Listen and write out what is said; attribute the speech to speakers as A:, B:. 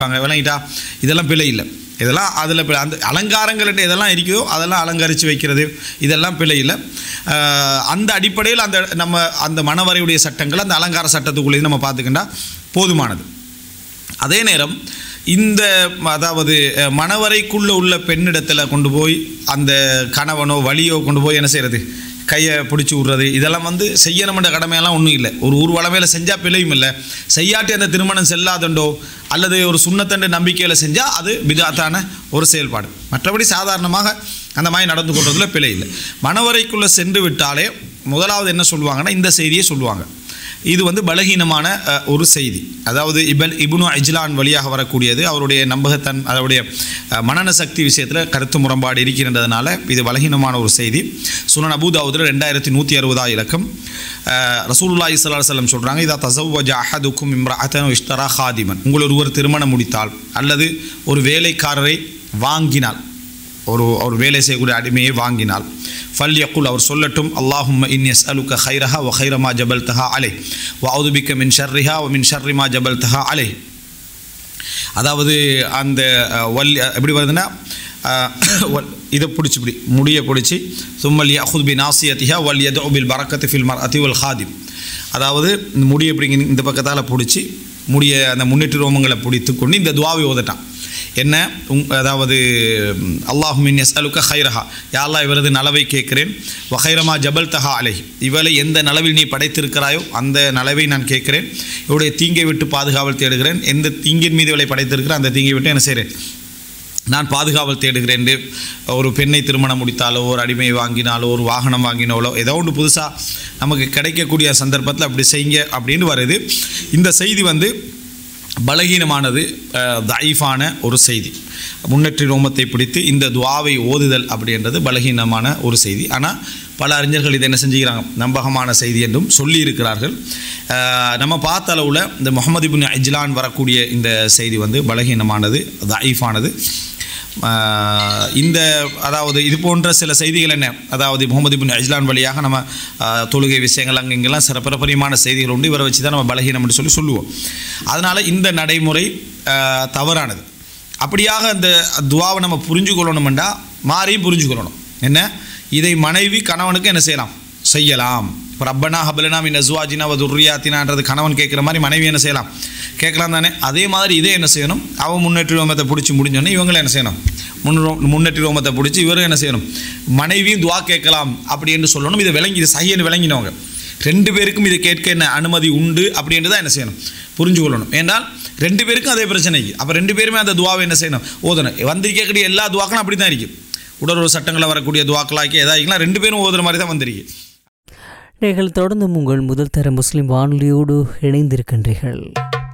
A: வாங்க விளங்கிட்டா இதெல்லாம் பிழை இல்லை இதெல்லாம் அதில் அந்த அலங்காரங்கள்ட்ட எதெல்லாம் இருக்குதோ அதெல்லாம் அலங்கரித்து வைக்கிறது இதெல்லாம் பிழை இல்லை ஆஹ் அந்த அடிப்படையில் அந்த நம்ம அந்த மணவரையுடைய சட்டங்கள் அந்த அலங்கார சட்டத்துக்குள்ளேயும் நம்ம பார்த்துக்கிட்டா போதுமானது அதே நேரம் இந்த அதாவது அஹ், மணவரைக்குள்ளே உள்ள பெண்ணிடத்தில் கொண்டு போய் அந்த கணவனோ வலியோ கொண்டு போய் என்ன செய்கிறது கையை பிடிச்சி விட்றது இதெல்லாம் வந்து செய்யணுமென்ற கடமையெல்லாம் ஒன்றும் இல்லை ஒரு ஊர்வலமையில் செஞ்சால் பிழையும் இல்லை செய்யாட்டி அந்த திருமணம் செல்லாதண்டோ அல்லது ஒரு சுண்ணத்தண்டு நம்பிக்கையில் செஞ்சால் அது பிதாத்தான ஒரு செயல்பாடு மற்றபடி சாதாரணமாக அந்த மாதிரி நடந்து கொள்றதுல பிழை இல்லை மணவரைக்குள்ளே சென்று விட்டாலே முதலாவது என்ன சொல்லுவாங்கன்னா இந்த செய்தியை சொல்லுவாங்க இது வந்து பலகீனமான அஹ், ஒரு செய்தி அதாவது இபல் இப்னு அஜ்லான் வழியாக வரக்கூடியது அவருடைய நம்பகத்தன் அவருடைய அஹ், மனன சக்தி விஷயத்தில் கருத்து முரண்பாடு இருக்கின்றதுனால இது பலகீனமான ஒரு செய்தி சுனன் அபூதாவுதில் ரெண்டாயிரத்தி நூற்றி அறுபதா இலக்கம் அஹ், ரசூலுல்லாஹி ஸல்லல்லாஹு அலைஹி வஸல்லம் சொல்கிறாங்க இதா தசவ்வஜ அஹதுக்கும் இம்ரஅத்தன் இஷ்தரா ஹாதிமன் உங்கள் ஒருவர் திருமணம் முடித்தால் அல்லது ஒரு வேலைக்காரரை வாங்கினால் ஒரு ஒரு வேலை செய்யக்கூடிய அடிமையை வாங்கினால் ஃபல் யக்குல் அவர் சொல்லட்டும் அல்லாஹும்ம இன் எஸ் அலுக்க ஹைரஹா வ ஹைரமா ஜபல் தஹா அலை வ அவுதுபிக்க மின் ஷர்ரிஹா வ மின் ஷர்ரிமா ஜபல் தஹா அலை அதாவது அந்த அஹ், வல் எப்படி வருதுன்னா அஹ், வல்- இதை பிடிச்சி இப்படி முடியை பிடிச்சி சும்மல் யஹுத் பி நாசியத்திஹா வல் யது பில் பரக்கத்து ஃபில் மர் அதி வல் ஹாதிம் அதாவது இந்த முடியை இப்படி இங்க இந்த பக்கத்தால் பிடிச்சி முடிய அந்த முன்னேற்ற ரோமங்களை பிடித்து கொண்டு இந்த துவாவை ஓதட்டான் என்ன உங் அதாவது அல்லாஹ் மின் எஸ் அலுக்க ஹைரஹா யாழ்லா இவரது நலவை கேட்கிறேன் வஹைரமா ஜபல் தஹா அலை இவளை எந்த நலவில் நீ படைத்திருக்கிறாயோ அந்த நலவை நான் கேட்கிறேன் இவருடைய தீங்கை விட்டு பாதுகாவல் தேடுகிறேன் எந்த தீங்கின் மீது இவளை படைத்திருக்கிற அந்த தீங்கை விட்டு என்ன செய்கிறேன் நான் பாதுகாவல் தேடுகிறேன் என்று ஒரு பெண்ணை திருமணம் முடித்தாலோ ஒரு அடிமையை வாங்கினாலோ ஒரு வாகனம் வாங்கினாலோ ஏதோ ஒன்று புதுசாக நமக்கு கிடைக்கக்கூடிய சந்தர்ப்பத்தில் அப்படி செய்யுங்க அப்படின்னு வருது இந்த செய்தி வந்து பலகீனமானது அஹ், தயீஃபான ஒரு செய்தி முன்னேற்றி ரோமத்தை பிடித்து இந்த துவாவை ஓதுதல் அப்படின்றது பலகீனமான ஒரு செய்தி ஆனால் பல அறிஞர்கள் இதை என்ன செஞ்சுக்கிறாங்க நம்பகமான செய்தி என்றும் சொல்லியிருக்கிறார்கள் அஹ், நம்ம பார்த்த அளவில் இந்த முகமது இப்னு அஜ்லான் வரக்கூடிய இந்த செய்தி வந்து பலகீனமானது தயீஃபானது ஆஹ் இந்த அதாவது இது போன்ற சில செய்திகள் என்ன அதாவது முகமது பின் அஜ்லான் வழியாக நம்ம ஆஹ், தொழுகை விஷயங்கள் அங்கே இங்கெல்லாம் சிறப்பிரபரியமான செய்திகள் உண்டு இவரை வச்சு தான் நம்ம பலகீனம்னு சொல்லி சொல்லுவோம் அதனால் இந்த நடைமுறை ஆஹ், தவறானது அப்படியாக அந்த துவாவை நம்ம புரிஞ்சு கொள்ளணுமெண்டா மாறியும் புரிஞ்சு கொள்ளணும் என்ன இதை மனைவி கணவனுக்கு என்ன செய்யலாம் செய்யலாம் இப்போ ரப்பனா ஹபலனா மின் அஸ்வாஜினா வ துர்ரியாத்தினான்றது கணவன் கேட்குற மாதிரி மனைவி என்ன செய்யலாம் கேட்கலாம் தானே அதே மாதிரி இதே என்ன செய்யணும் அவன் முன்னேற்றி ரோமத்தை பிடிச்சி முடிஞ்சோடனே இவங்களும் என்ன செய்யணும் முன்னோ முன்னேற்றி ரோமத்தை பிடிச்சி இவரும் என்ன செய்யணும் மனைவியும் துவா கேட்கலாம் அப்படி என்று சொல்லணும் இதை விளங்கி இது சையன்னு விளங்கினவங்க ரெண்டு பேருக்கும் இதை கேட்க என்ன அனுமதி உண்டு அப்படின்ட்டு தான் என்ன செய்யணும் புரிஞ்சு கொள்ளணும் ஏன்னால் ரெண்டு பேருக்கும் அதே பிரச்சனைக்கு அப்போ ரெண்டு பேருமே அந்த துவாவை என்ன செய்யணும் ஓதணும் வந்திருக்கக்கூடிய எல்லா துவாக்களும் அப்படி தான் இருக்கும் உடலுறவு சட்டங்களில் வரக்கூடிய துவாக்களாக்கி எதாயிருக்கலாம் ரெண்டு பேரும் ஓதுற மாதிரி தான் வந்திருக்கு
B: நீங்கள் தொடர்ந்தும் உங்கள் முதல் தர முஸ்லிம் வானொலியோடு இணைந்திருக்கின்றீர்கள்